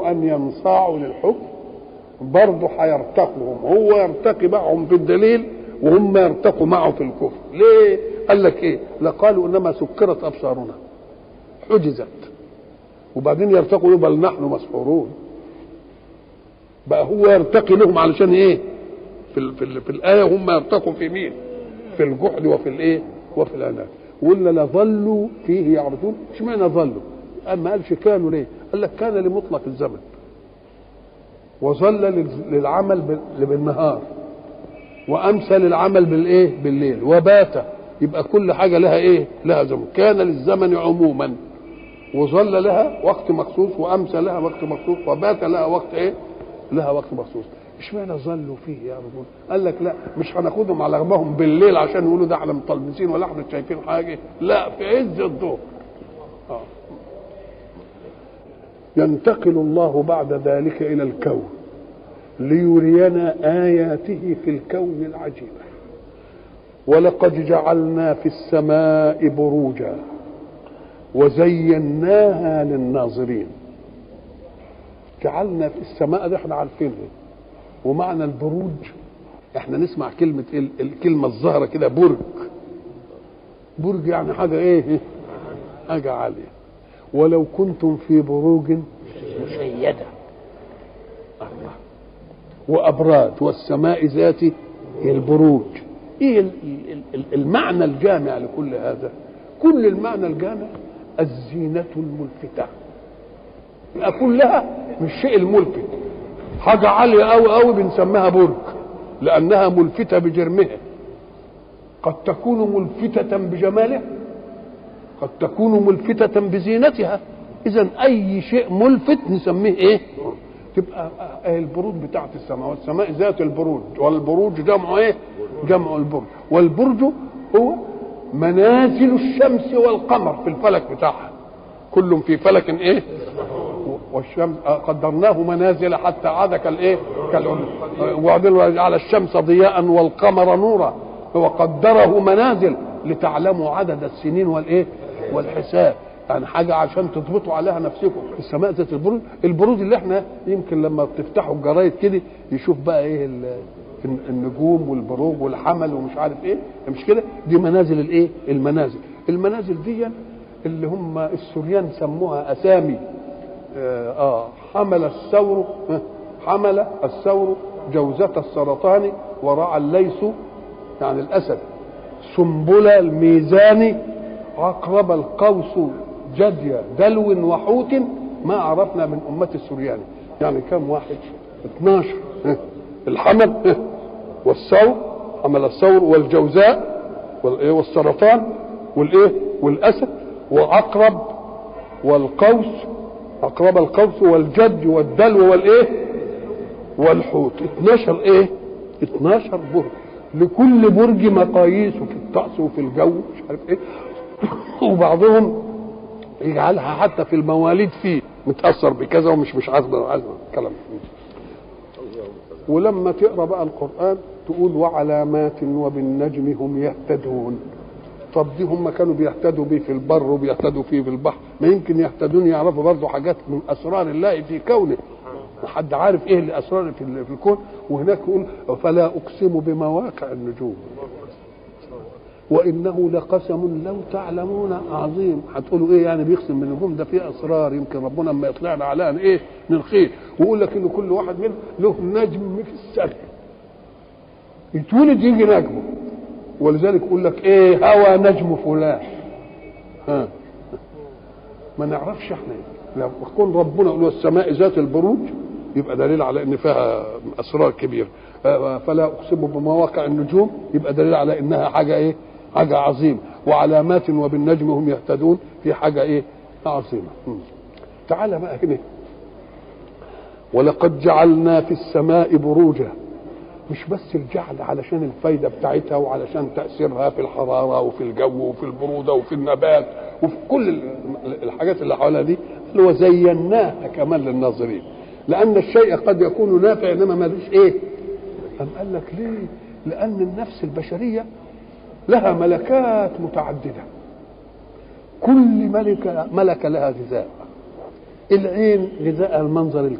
ان ينصاعوا للحكم برضه هيرتقوا هم هو يرتقي معهم في الدليل وهم يرتقوا معه في الكفر ليه قال لك ايه لقالوا انما سكرت ابصارنا حجزت وبعدين يرتقوا بل نحن مسحورون بقى هو يرتقي لهم علشان ايه في ال في, ال في الايه هم يرتقوا في مين في الجحد وفي الايه وفي العناد ولا لظلوا فيه يعرضون اشمعنى ظلوا اما قالش كانوا ليه قال لك كان لمطلق الزمن وظل للعمل بالنهار وامسى للعمل بالايه بالليل وبات يبقى كل حاجه لها ايه لها زمن كان للزمن عموما وظل لها وقت مخصوص وامسى لها وقت مخصوص وبات لها وقت ايه لها وقت مخصوص اشمعنى ظلوا فيه يا رجل قال لك لا مش هناخدهم على رغبهم بالليل عشان يقولوا ده احنا مطلبسين ولا احنا شايفين حاجه لا في عز الظهر آه. ينتقل الله بعد ذلك الى الكون ليرينا اياته في الكون العجيبه ولقد جعلنا في السماء بروجا وزيناها للناظرين جعلنا في السماء ده احنا عارفينها ومعنى البروج احنا نسمع كلمة ايه الكلمة الظاهرة كده برج برج يعني حاجة ايه حاجة عالية ولو كنتم في بروج مشيدة الله وأبراج والسماء ذات البروج ايه المعنى الجامع لكل هذا كل المعنى الجامع الزينة الملفتة كلها مش شيء الملفت حاجة عالية أوي أوي بنسميها برج لأنها ملفتة بجرمها قد تكون ملفتة بجمالها قد تكون ملفتة بزينتها إذا أي شيء ملفت نسميه إيه؟ تبقى البروج بتاعت السماء والسماء ذات البروج والبروج جمع إيه؟ جمع البرج والبرج هو منازل الشمس والقمر في الفلك بتاعها كل في فلك ايه والشمس قدرناه منازل حتى عاد كالايه كالعلم وبعدين على الشمس ضياء والقمر نورا هو قدره منازل لتعلموا عدد السنين والايه والحساب يعني حاجه عشان تضبطوا عليها نفسكم السماء ذات البروج البروج اللي احنا يمكن لما بتفتحوا الجرايد كده يشوف بقى ايه النجوم والبروج والحمل ومش عارف ايه مش كده دي منازل الايه المنازل المنازل دي اللي هم السوريان سموها اسامي اه, آه حمل الثور حمل الثور جوزة السرطان ورعى الليث يعني الاسد سنبل الميزان عقرب القوس جدي دلو وحوت ما عرفنا من أمة السريان يعني كم واحد 12 الحمل والثور حمل الثور والجوزاء والسرطان والايه والاسد وعقرب والقوس عقرب القوس والجد والدلو والايه والحوت 12 ايه 12 برج لكل برج مقاييس في الطقس وفي الجو مش عارف ايه وبعضهم يجعلها حتى في المواليد فيه متاثر بكذا ومش مش عارف كلام ولما تقرا بقى القران تقول وعلامات وبالنجم هم يهتدون طب دي هم كانوا بيهتدوا بيه في البر وبيهتدوا فيه في البحر ما يمكن يهتدون يعرفوا برضه حاجات من اسرار الله في كونه حد عارف ايه الاسرار في, في الكون وهناك يقول فلا اقسم بمواقع النجوم وانه لقسم لو تعلمون عظيم هتقولوا ايه يعني بيقسم بالنجوم ده فيه اسرار يمكن ربنا اما يطلعنا عليها ايه نلقيه ويقول لك ان كل واحد منهم له نجم في السماء يتولد يجي نجمه ولذلك يقول لك ايه هوى نجم فلان ها ما نعرفش احنا لو يكون ربنا يقول السماء ذات البروج يبقى دليل على ان فيها اسرار كبيره فلا اقسم بمواقع النجوم يبقى دليل على انها حاجه ايه حاجه عظيمه وعلامات وبالنجم هم يهتدون في حاجه ايه عظيمه تعال بقى هنا ولقد جعلنا في السماء بروجا مش بس الجعل علشان الفايده بتاعتها وعلشان تاثيرها في الحراره وفي الجو وفي البروده وفي النبات وفي كل الحاجات اللي حواليها دي اللي هو زيناها كمان للناظرين لان الشيء قد يكون نافع انما ملوش ايه أم قال لك ليه لان النفس البشريه لها ملكات متعدده كل ملكه ملكه لها غذاء العين غذاء المنظر